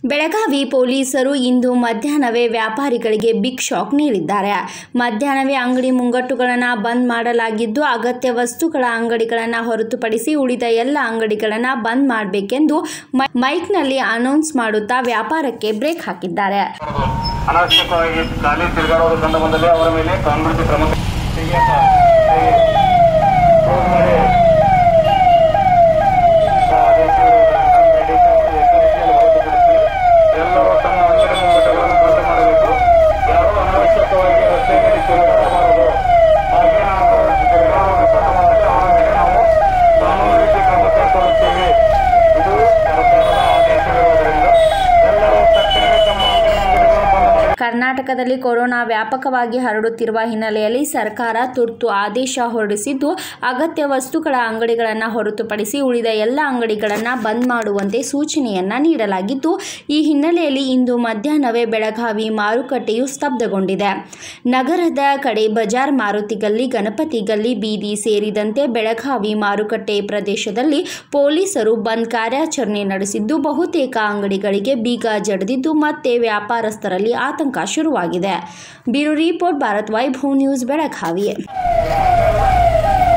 ಬೆಳಗಾವಿ ಪೊಲೀಸರು ಇಂದು ಮಧ್ಯಾಹ್ನವೇ ವ್ಯಾಪಾರಿಗಳಿಗೆ big shock ನೀಡಿದ್ದಾರೆ ಮಧ್ಯಾಹ್ನವೇ ಅಂಗಡಿ ಮುಂಗಟ್ಟುಗಳನ್ನು ಬಂದ್ ಮಾಡಲಾಗಿದ್ದು ಅಗತ್ಯ ವಸ್ತುಗಳ ಅಂಗಡಿಗಳನ್ನು ಹೊರತುಪಡಿಸಿ ಉಳಿದ ಎಲ್ಲ ಅಂಗಡಿಗಳನ್ನು ಬಂದ್ ಮಾಡಬೇಕೆಂದು ಮೈ- ಮೈಕ್ನಲ್ಲಿ ಅನೌನ್ಸ್ ಮಾಡುತ್ತಾ ವ್ಯಾಪಾರಕ್ಕೆ ಬ್ರೇಕ್ ಹಾಕಿದ್ದಾರೆ ಅನಾವಶ್ಯಕವಾಗಿ ಖಾಲಿ ತಿರುಗಾಡೋದು ಕಂಡು ಬಂದಲ್ಲಿ ಅವರ ಮೇಲೆ ಕಾನೂನು ಕ್ರಮ ತೆಗೆಯಪ್ಪ. ಫೋನ್ ಮಾಡಿ. ಎಲ್ಲರೂ ತಮ್ಮ ಅಂಗಡಿ ಮುಂಗಟ್ಟುಗಳನ್ನು ಬಂದ್ ಮಾಡಬೇಕು ಯಾರು ಅನಾವಶ್ಯಕವಾಗಿ ರಸ್ತೆ ಮೇಲೆ ತಿರುಗಾಡಬಾರದು ಹಾಗೆ ನಾವು ತಿರುಗಾಡುವ ಕಂಡು ಬಂದಲ್ಲಿ ಅವರ ಮೇಲೆ ನಾವು ಕಾನೂನು ರೀತಿ ಕ್ರಮ ಕೈಗೊಳ್ಳುತ್ತೇವೆ ಇದು ಸರ್ಕಾರದ ಆದೇಶವಿರುವುದರಿಂದ ಎಲ್ಲರೂ ತಕ್ಷಣವೇ ತಮ್ಮ ಅಂಗಡಿ ಮುಂಗಟ್ಟುಗಳನ್ನು ಬಂದ್ ಮಾಡಿ ಕರ್ನಾಟಕದಲ್ಲಿ ಕೊರೋನಾ ವ್ಯಾಪಕವಾಗಿ ಹರಡುತ್ತಿರುವ ಹಿನ್ನೆಲೆಯಲ್ಲಿ ಸರ್ಕಾರ ತುರ್ತು ಆದೇಶ ಹೊರಡಿಸಿದ್ದು ಅಗತ್ಯ ವಸ್ತುಗಳ ಅಂಗಡಿಗಳನ್ನು ಹೊರತುಪಡಿಸಿ ಉಳಿದ ಎಲ್ಲ ಅಂಗಡಿಗಳನ್ನು ಬಂದ್ ಮಾಡುವಂತೆ ಸೂಚನೆಯನ್ನ ನೀಡಲಾಗಿದ್ದು ಈ ಹಿನ್ನೆಲೆಯಲ್ಲಿ ಇಂದು ಮಧ್ಯಾಹ್ನವೇ ಬೆಳಗಾವಿ ಮಾರುಕಟ್ಟೆಯು ಸ್ತಬ್ಧಗೊಂಡಿದೆ ನಗರದ ಕಡೆ ಬಜಾರ್ ಮಾರುತಿ ಗಲ್ಲಿ ಗಣಪತಿ ಗಲ್ಲಿ ಬೀದಿ ಸೇರಿದಂತೆ ಬೆಳಗಾವಿ ಮಾರುಕಟ್ಟೆ ಪ್ರದೇಶದಲ್ಲಿ ಪೊಲೀಸರು ಬಂದ್ ಕಾರ್ಯಾಚರಣೆ ನಡೆಸಿದ್ದು ಬಹುತೇಕ ಅಂಗಡಿಗಳಿಗೆ ಬೀಗ ಜಡಿದಿದ್ದು ಮತ್ತೆ ವ್ಯಾಪಾರಸ್ಥರಲ್ಲಿ ಆತಂಕ ಶುರುವಾಗಿದೆ bureau report Bharat Vaibhav news Belagavi